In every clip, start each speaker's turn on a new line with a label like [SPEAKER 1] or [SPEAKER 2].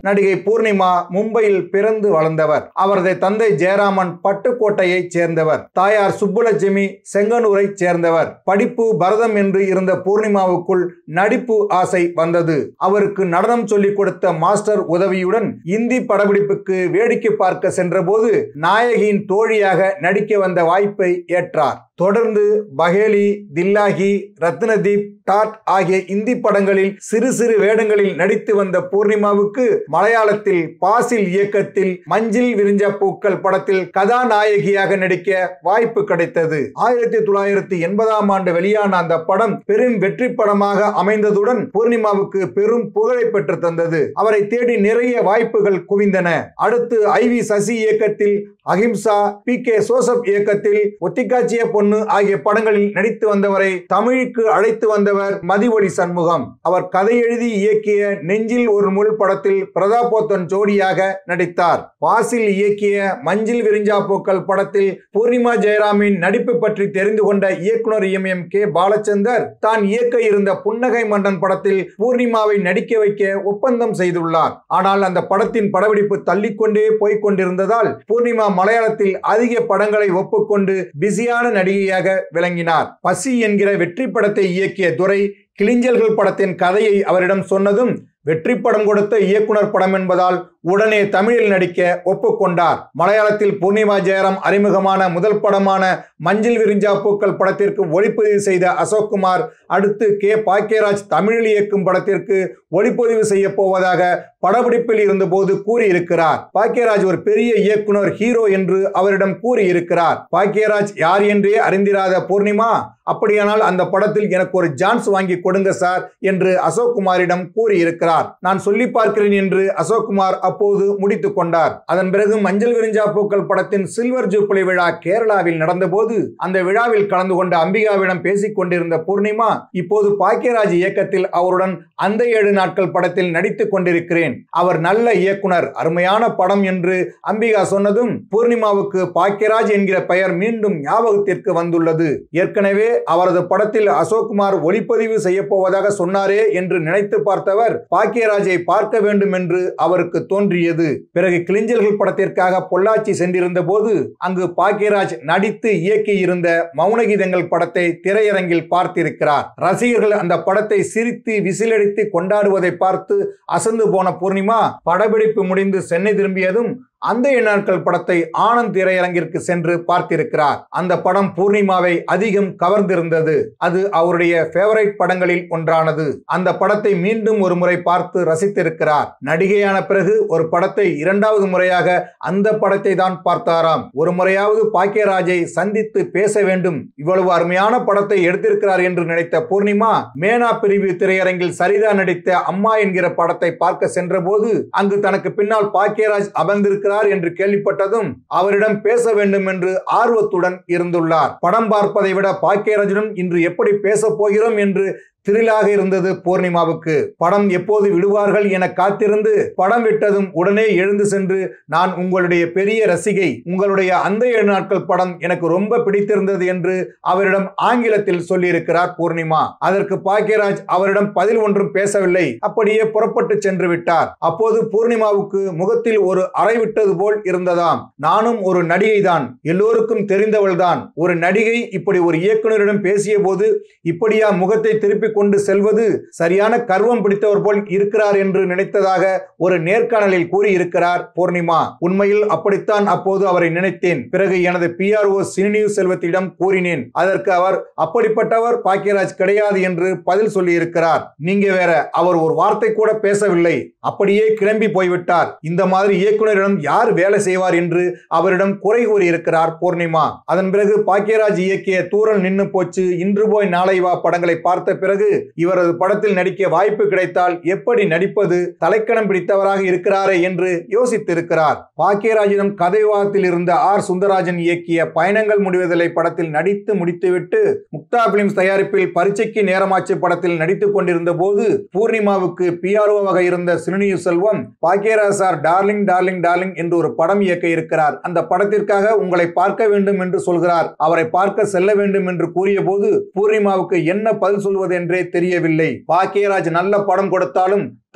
[SPEAKER 1] நடிகை பூர்ணிமா மும்பையில் பிறந்து வளர்ந்தவர் அவரது தந்தை ஜெயராமன் பட்டுக்கோட்டையைச் சேர்ந்தவர் தாயார் சுப்புலட்சுமி செங்கனூரைச் சேர்ந்தவர் படிப்பு பரதம் என்று இருந்த பூர்ணிமாவுக்குள் நடிப்பு ஆசை வந்தது அவருக்கு நடனம் சொல்லிக் கொடுத்த மாஸ்டர் உதவியுடன் இந்தி படப்பிடிப்புக்கு வேடிக்கை பார்க்க சென்றபோது நாயகியின் தோழியாக நடிக்க வந்த வாய்ப்பை ஏற்றார் தொடர்ந்து பகேலி தில்லாகி ரத்னதீப் டாட் ஆகிய இந்தி படங்களில் சிறு சிறு வேடங்களில் நடித்து வந்த பூர்ணிமாவுக்கு மலையாளத்தில் பாசில் இயக்கத்தில் மஞ்சில் விரிஞ்ச பூக்கள் படத்தில் கதாநாயகியாக நடிக்க வாய்ப்பு கிடைத்தது ஆயிரத்தி தொள்ளாயிரத்தி எண்பதாம் ஆண்டு வெளியான அந்த படம் பெரும் வெற்றி படமாக அமைந்ததுடன் பூர்ணிமாவுக்கு பெரும் புகழை பெற்று தந்தது அவரை தேடி நிறைய வாய்ப்புகள் குவிந்தன அடுத்து ஐ வி சசி இயக்கத்தில் அஹிம்சா பி கே சோசப் இயக்கத்தில் ஒத்திக்காட்சிய பொண்ணு ஆகிய படங்களில் நடித்து வந்தவரை தமிழுக்கு அழைத்து வந்தவர் மதிவொளி சண்முகம் அவர் கதை எழுதி இயக்கிய நெஞ்சில் ஒரு முள் படத்தில் பிரதாபோத்தன் ஜோடியாக நடித்தார் வாசில் இயக்கிய மஞ்சில் விரிஞ்சா பூக்கள் படத்தில் பூர்ணிமா ஜெயராமின் நடிப்பு பற்றி தெரிந்து கொண்ட இயக்குனர் எம் எம் கே பாலச்சந்தர் தான் இயக்க இருந்த புன்னகை மன்னன் படத்தில் பூர்ணிமாவை நடிக்க வைக்க ஒப்பந்தம் செய்துள்ளார் ஆனால் அந்த படத்தின் படப்பிடிப்பு தள்ளிக்கொண்டே போய்க் கொண்டிருந்ததால் பூர்ணிமா மலையாளத்தில் அதிக படங்களை ஒப்புக்கொண்டு பிஸியான நடிகையாக விளங்கினார் பசி என்கிற வெற்றி படத்தை இயக்கிய துரை கிளிஞ்சல்கள் படத்தின் கதையை அவரிடம் சொன்னதும் வெற்றி படம் கொடுத்த இயக்குனர் படம் என்பதால் உடனே தமிழில் நடிக்க ஒப்புக்கொண்டார் மலையாளத்தில் பூர்ணிமா ஜெயராம் அறிமுகமான முதல் படமான மஞ்சள் விரிஞ்சா பூக்கள் படத்திற்கு ஒளிப்பதிவு செய்த அசோக்குமார் அடுத்து கே பாக்கியராஜ் தமிழில் இயக்கும் படத்திற்கு ஒளிப்பதிவு செய்ய போவதாக படப்பிடிப்பில் இருந்தபோது கூறியிருக்கிறார் பாக்கியராஜ் ஒரு பெரிய இயக்குனர் ஹீரோ என்று அவரிடம் கூறியிருக்கிறார் பாக்கியராஜ் யார் என்றே அறிந்திராத பூர்ணிமா அப்படியானால் அந்த படத்தில் எனக்கு ஒரு சான்ஸ் வாங்கி கொடுங்க சார் என்று அசோக்குமாரிடம் கூறியிருக்கிறார் நான் சொல்லி பார்க்கிறேன் என்று அசோக்குமார் அப்போது முடித்துக் கொண்டார் அதன் பிறகு மஞ்சள் விரிஞ்சா பூக்கள் படத்தின் சில்வர் ஜூப்ளி விழா கேரளாவில் நடந்தபோது அந்த விழாவில் கலந்து கொண்ட அம்பிகாவிடம் பேசிக் கொண்டிருந்த பூர்ணிமா இப்போது பாக்கியராஜ் இயக்கத்தில் அவருடன் அந்த ஏழு நாட்கள் படத்தில் நடித்துக் கொண்டிருக்கிறேன் அவர் நல்ல இயக்குனர் அருமையான படம் என்று அம்பிகா சொன்னதும் பூர்ணிமாவுக்கு பாக்கியராஜ் என்கிற பெயர் மீண்டும் ஞாபகத்திற்கு வந்துள்ளது ஏற்கனவே அவரது படத்தில் அசோக்குமார் ஒளிப்பதிவு செய்ய போவதாக சொன்னாரே என்று நினைத்து பார்த்தவர் பாக்கியராஜை பார்க்க வேண்டும் என்று அவருக்கு தோன்றியது பிறகு கிளிஞ்சல்கள் படத்திற்காக பொள்ளாச்சி சென்றிருந்த போது அங்கு பாக்கியராஜ் நடித்து இயக்கி இருந்த மௌனகீதங்கள் படத்தை திரையரங்கில் பார்த்திருக்கிறார் ரசிகர்கள் அந்த படத்தை சிரித்து விசிலடித்து கொண்டாடுவதை பார்த்து அசந்து போன பூர்ணிமா படப்பிடிப்பு முடிந்து சென்னை திரும்பியதும் அந்த நாட்கள் படத்தை ஆனந்த் திரையரங்கிற்கு சென்று பார்த்திருக்கிறார் அந்த படம் பூர்ணிமாவை அதிகம் கவர்ந்திருந்தது அது அவருடைய ஃபேவரைட் படங்களில் ஒன்றானது அந்த படத்தை மீண்டும் ஒரு முறை பார்த்து ரசித்திருக்கிறார் நடிகையான பிறகு ஒரு படத்தை இரண்டாவது முறையாக அந்த படத்தை தான் பார்த்தாராம் ஒரு முறையாவது பாக்கியராஜை சந்தித்து பேச வேண்டும் இவ்வளவு அருமையான படத்தை எடுத்திருக்கிறார் என்று நினைத்த பூர்ணிமா மேனா பிரிவு திரையரங்கில் சரிதா நடித்த அம்மா என்கிற படத்தை பார்க்க சென்றபோது அங்கு தனக்கு பின்னால் பாக்கியராஜ் அமர்ந்திருக்க இருக்கிறார் என்று கேள்விப்பட்டதும் அவரிடம் பேச வேண்டும் என்று ஆர்வத்துடன் இருந்துள்ளார் படம் பார்ப்பதை விட பாக்கியராஜனும் இன்று எப்படி பேசப் போகிறோம் என்று திரிலாக இருந்தது பூர்ணிமாவுக்கு படம் எப்போது விடுவார்கள் என காத்திருந்து படம் விட்டதும் உடனே எழுந்து சென்று நான் உங்களுடைய பெரிய ரசிகை உங்களுடைய அந்த ஏழு நாட்கள் படம் எனக்கு ரொம்ப பிடித்திருந்தது என்று அவரிடம் ஆங்கிலத்தில் சொல்லியிருக்கிறார் பூர்ணிமா அதற்கு பாக்கியராஜ் அவரிடம் பதில் ஒன்றும் பேசவில்லை அப்படியே புறப்பட்டு சென்று விட்டார் அப்போது பூர்ணிமாவுக்கு முகத்தில் ஒரு அறை விட்டது போல் இருந்ததாம் நானும் ஒரு நடிகை தான் எல்லோருக்கும் தெரிந்தவள் தான் ஒரு நடிகை இப்படி ஒரு இயக்குனரிடம் பேசிய போது இப்படியா முகத்தை திருப்பிக் கொண்டு செல்வது சரியான கர்வம் பிடித்தவர் போல் இருக்கிறார் என்று நினைத்ததாக ஒரு நேர்காணலில் கூறியிருக்கிறார் பூர்ணிமா உண்மையில் அப்படித்தான் அப்போது அவரை நினைத்தேன் பிறகு எனது பிஆர்ஓ சினிநியூஸ் செல்வத்திடம் கூறினேன் அதற்கு அவர் அப்படிப்பட்டவர் பாக்கியராஜ் கிடையாது என்று பதில் சொல்லியிருக்கிறார் நீங்க வேற அவர் ஒரு வார்த்தை கூட பேசவில்லை அப்படியே கிளம்பி போய்விட்டார் இந்த மாதிரி இயக்குனரிடம் யார் வேலை செய்வார் என்று அவரிடம் குறை கூறியிருக்கிறார் பூர்ணிமா அதன் பிறகு பாக்கியராஜ் இயக்கிய தூரல் நின்னு போச்சு இன்று போய் நாளை வா படங்களை பார்த்த பிறகு இவரது படத்தில் நடிக்க வாய்ப்பு கிடைத்தால் எப்படி நடிப்பது தலைக்கணம் பிடித்தவராக இருக்கிறாரே என்று யோசித்திருக்கிறார் பாக்கியராஜிடம் கதை விவாதத்தில் இருந்த ஆர் சுந்தரராஜன் இயக்கிய பயணங்கள் முடிவதில்லை படத்தில் நடித்து முடித்துவிட்டு முக்தா பிலிம்ஸ் தயாரிப்பில் பரீட்சைக்கு நேரமாச்சு படத்தில் நடித்துக் கொண்டிருந்த போது பூர்ணிமாவுக்கு பிஆர்ஓவாக இருந்த சிறுனியு Selvam Bhagyaraj sir darling darling darling என்று ஒரு படம் இயக்க இருக்கிறார் அந்த படத்திற்காக உங்களை பார்க்க வேண்டும் என்று சொல்கிறார் அவரை பார்க்க செல்ல வேண்டும் என்று கூறிய போது பூர்ணிமாவுக்கு என்ன பதில் சொல்வது என்றே தெரியவில்லை பாக்கியராஜ் நல்ல படம் கொடுத்தாலும்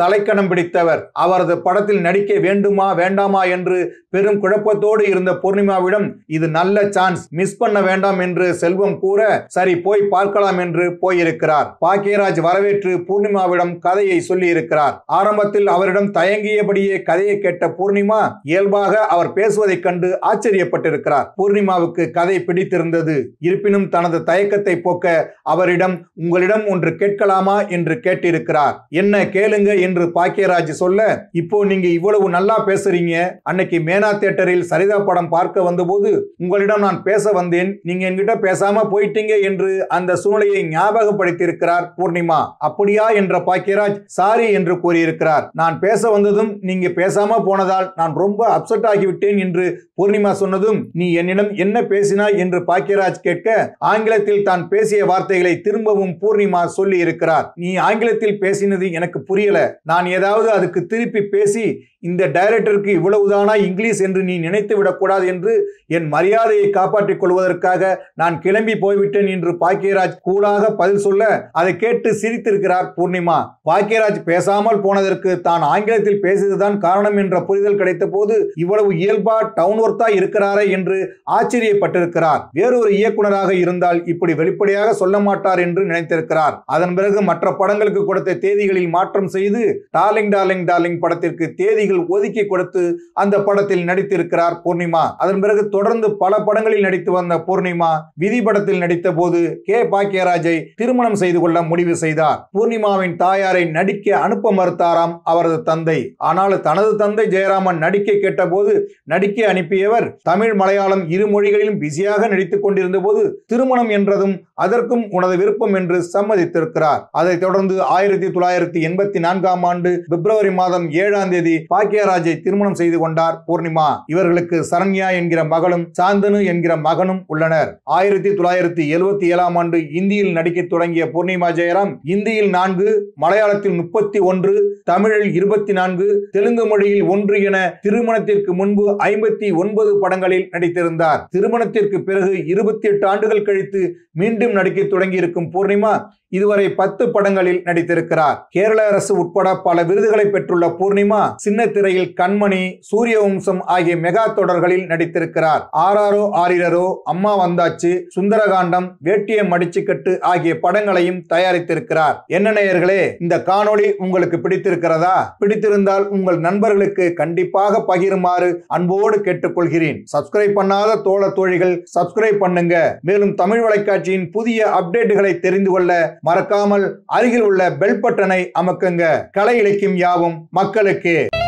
[SPEAKER 1] தலைக்கணம் பிடித்தவர் அவரது படத்தில் நடிக்க வேண்டுமா வேண்டாமா என்று பெரும் குழப்பத்தோடு இருந்த பூர்ணிமாவிடம் இது நல்ல சான்ஸ் மிஸ் பண்ண வேண்டாம் என்று செல்வம் கூற சரி போய் பார்க்கலாம் என்று போயிருக்கிறார் பாக்கியராஜ் வரவேற்று பூர்ணிமாவிடம் கதையை சொல்லி இருக்கிறார் ஆரம்பத்தில் அவரிடம் தயங்கியபடியே கதையை கேட்ட பூர்ணிமா இயல்பாக அவர் பேசுவதைக் கண்டு ஆச்சரியப்பட்டிருக்கிறார் பூர்ணிமாவுக்கு கதை பிடித்திருந்தது இருப்பினும் தனது தயக்கத்தை போக்க அவரிடம் உங்களிடம் ஒன்று கேட்கலாமா என்று கேட்டிருக்கிறார் என்ன கேளுங்க என்று பாக்கியராஜ் சொல்ல இப்போ நீங்க இவ்வளவு நல்லா பேசுறீங்க அன்னைக்கு மேனா தியேட்டரில் சரிதா படம் பார்க்க வந்தபோது உங்களிடம் நான் பேச வந்தேன் நீங்க என்கிட்ட பேசாம போயிட்டீங்க என்று அந்த சூழ்நிலையை ஞாபகப்படுத்தியிருக்கிறார் பூர்ணிமா அப்படியா என்ற பாக்கியராஜ் சாரி என்று கூறியிருக்கிறார் நான் பேச வந்ததும் நீங்க பேசாம போனதால் நான் ரொம்ப அப்செட் ஆகிவிட்டேன் என்று பூர்ணிமா சொன்னதும் நீ என்னிடம் என்ன பேசினாய் என்று பாக்கியராஜ் கேட்க ஆங்கிலத்தில் தான் பேசிய வார்த்தைகளை திரும்பவும் பூர்ணிமா சொல்லி இருக்கிறார் நீ ஆங்கிலத்தில் பேசினது எனக்கு புரியல நான் ஏதாவது அதுக்கு திருப்பி பேசி இந்த டைரக்டருக்கு இவ்வளவுதானா இங்கிலீஷ் என்று நீ நினைத்து விடக்கூடாது என்று என் மரியாதையை காப்பாற்றிக் கொள்வதற்காக நான் கிளம்பி போய்விட்டேன் என்று பாக்கியராஜ் கூலாக பதில் சொல்ல அதை கேட்டு சிரித்திருக்கிறார் பூர்ணிமா பாக்கியராஜ் பேசாமல் போனதற்கு தான் ஆங்கிலத்தில் பேசியதுதான் காரணம் என்ற புரிதல் கிடைத்த போது இவ்வளவு இயல்பா டவுன் ஒர்த்தா இருக்கிறாரே என்று ஆச்சரியப்பட்டிருக்கிறார் வேறொரு இயக்குனராக இருந்தால் இப்படி வெளிப்படையாக சொல்ல மாட்டார் என்று நினைத்திருக்கிறார் அதன் பிறகு மற்ற படங்களுக்கு கொடுத்த தேதிகளில் மாற்றம் செய்து டார்லிங் டார்லிங் டார்லிங் படத்திற்கு தேதிகள் ஒதுக்கி கொடுத்து அந்த படத்தில் நடித்திருக்கிறார் பூர்ணிமா அதன் பிறகு தொடர்ந்து பல படங்களில் நடித்து வந்த பூர்ணிமா விதி படத்தில் நடித்த போது கே பாக்கியராஜை திருமணம் செய்து கொள்ள முடிவு செய்தார் பூர்ணிமாவின் தாயாரை நடிக்க அனுப்ப மறுத்தாராம் அவரது தந்தை ஆனால் தனது தந்தை ஜெயராமன் நடிக்க கேட்டபோது நடிக்க அனுப்பியவர் தமிழ் மலையாளம் இரு மொழிகளிலும் பிஸியாக நடித்துக் கொண்டிருந்த போது திருமணம் என்றதும் அதற்கும் உனது விருப்பம் என்று சம்மதித்திருக்கிறார் அதைத் தொடர்ந்து ஆயிரத்தி தொள்ளாயிரத்தி எண்பத்தி நான்காம் ஆண்டு பிப்ரவரி மாதம் ஏழாம் தேதி பாக்கியராஜை திருமணம் செய்து கொண்டார் பூர்ணிமா இவர்களுக்கு சரண்யா என்கிற மகளும் சாந்தனு என்கிற மகனும் உள்ளனர் ஆயிரத்தி தொள்ளாயிரத்தி எழுபத்தி ஏழாம் ஆண்டு இந்தியில் நடிக்க தொடங்கிய பூர்ணிமா ஜெயராம் இந்தியில் நான்கு மலையாளத்தில் முப்பத்தி ஒன்று தமிழில் இருபத்தி நான்கு தெலுங்கு மொழியில் ஒன்று என திருமணத்திற்கு முன்பு ஐம்பத்தி ஒன்பது படங்களில் நடித்திருந்தார் திருமணத்திற்கு பிறகு இருபத்தி எட்டு ஆண்டுகள் கழித்து மீண்டும் நடிக்க தொடங்கியிருக்கும் பூர்ணிமா இதுவரை பத்து படங்களில் நடித்திருக்கிறார் கேரள அரசு உட்பட பல விருதுகளை பெற்றுள்ள பூர்ணிமா சின்ன திரையில் கண்மணி சூரிய வம்சம் ஆகிய மெகா தொடர்களில் நடித்திருக்கிறார் ஆறாரோ ஆரிரரோ அம்மா வந்தாச்சு சுந்தரகாண்டம் வேட்டிய மடிச்சுக்கட்டு ஆகிய படங்களையும் தயாரித்திருக்கிறார் என்ன நேயர்களே இந்த காணொளி உங்களுக்கு பிடித்திருக்கிறதா பிடித்திருந்தால் உங்கள் நண்பர்களுக்கு கண்டிப்பாக பகிருமாறு அன்போடு கேட்டுக்கொள்கிறேன் சப்ஸ்கிரைப் பண்ணாத தோழ தோழிகள் சப்ஸ்கிரைப் பண்ணுங்க மேலும் தமிழ் வலைக்காட்சியின் புதிய அப்டேட்டுகளை தெரிந்து கொள்ள மறக்காமல் அருகில் உள்ள பெல் பட்டனை அமக்குங்க கலை இலக்கியம் யாவும் மக்களுக்கு